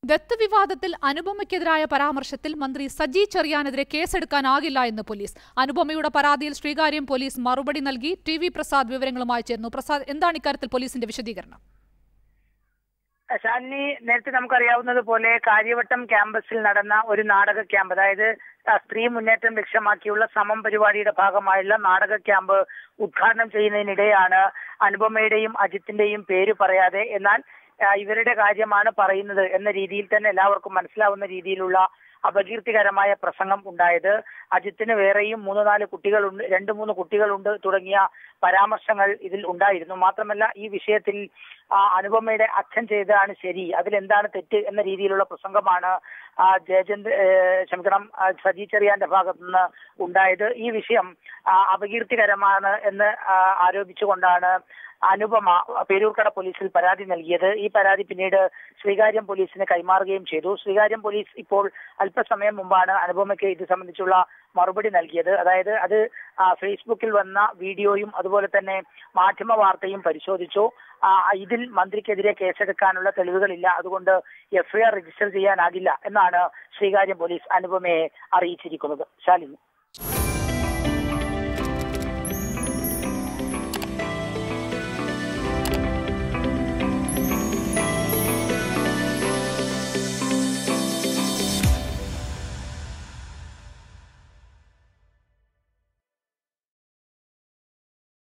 ദത്ത് വിവാദത്തിൽ അനുപമയ്ക്കെതിരായ പരാമർശത്തിൽ മന്ത്രി സജി ചെറിയാനെതിരെ കേസെടുക്കാനാകില്ല എന്ന് പോലീസ് അനുപമയുടെ പരാതിയിൽ ശ്രീകാര്യം പോലീസ് മറുപടി നൽകി ടി വി പ്രസാദ് വിവരങ്ങളുമായി ചേർന്നു പ്രസാദ് എന്താണ് ഇക്കാര്യത്തിൽ പോലീസിന്റെ വിശദീകരണം ശാലിനി നേരത്തെ നമുക്കറിയാവുന്നത് പോലെ കാര്യവട്ടം ക്യാമ്പസിൽ നടന്ന ഒരു നാടക ക്യാമ്പ് അതായത് ആ, സ്ത്രീ മുന്നേറ്റം ലക്ഷ്യമാക്കിയുള്ള സമം പരിപാടിയുടെ ഭാഗമായുള്ള നാടക ക്യാമ്പ് ഉദ്ഘാടനം ചെയ്യുന്നതിനിടെയാണ് അനുപമയുടെയും അജിത്തിന്റെയും പേര് പറയാതെ എന്നാൽ ആ, ഇവരുടെ കാര്യമാണ് പറയുന്നത് എന്ന രീതിയിൽ തന്നെ എല്ലാവർക്കും മനസ്സിലാവുന്ന രീതിയിലുള്ള അപകീർത്തികരമായ പ്രസംഗം ഉണ്ടായത് അജിത്തിന് വേറെയും മൂന്ന് നാല് കുട്ടികളുണ്ട് രണ്ട് മൂന്ന് കുട്ടികളുണ്ട് തുടങ്ങിയ പരാമർശങ്ങൾ ഇതിൽ ഉണ്ടായിരുന്നു മാത്രമല്ല ഈ വിഷയത്തിൽ ആ, അനുപമയുടെ അച്ഛൻ ചെയ്തതാണ് ശരി അതിലെന്താണ് തെറ്റ് എന്ന രീതിയിലുള്ള പ്രസംഗമാണ് ആ, ജയചന്ദ്ര ഏ, ക്ഷമിക്കണം ആ, സജി ചെറിയാന്റെ ഭാഗത്തു നിന്ന് ഉണ്ടായത് ഈ വിഷയം ആ, അപകീർത്തികരമാണ് എന്ന് ആ, ആരോപിച്ചുകൊണ്ടാണ് അനുപമ പേരൂർക്കട പോലീസിൽ പരാതി നൽകിയത് ഈ പരാതി പിന്നീട് ശ്രീകാര്യം പോലീസിന് കൈമാറുകയും ചെയ്തു ശ്രീകാര്യം പോലീസ് ഇപ്പോൾ അല്പസമയം മുമ്പാണ് അനുപമയ്ക്ക് ഇത് സംബന്ധിച്ചുള്ള മറുപടി നൽകിയത് അതായത് അത് ആ, ഫേസ്ബുക്കിൽ വന്ന വീഡിയോയും അതുപോലെ തന്നെ മാധ്യമ വാർത്തയും പരിശോധിച്ചു ആ, ഇതിൽ മന്ത്രിക്കെതിരെ കേസെടുക്കാനുള്ള തെളിവുകളില്ല അതുകൊണ്ട് എഫ്ഐആർ രജിസ്റ്റർ ചെയ്യാനാകില്ല എന്നാണ് ശ്രീകാര്യം പോലീസ് അനുപമയെ അറിയിച്ചിരിക്കുന്നത് ശാലിനി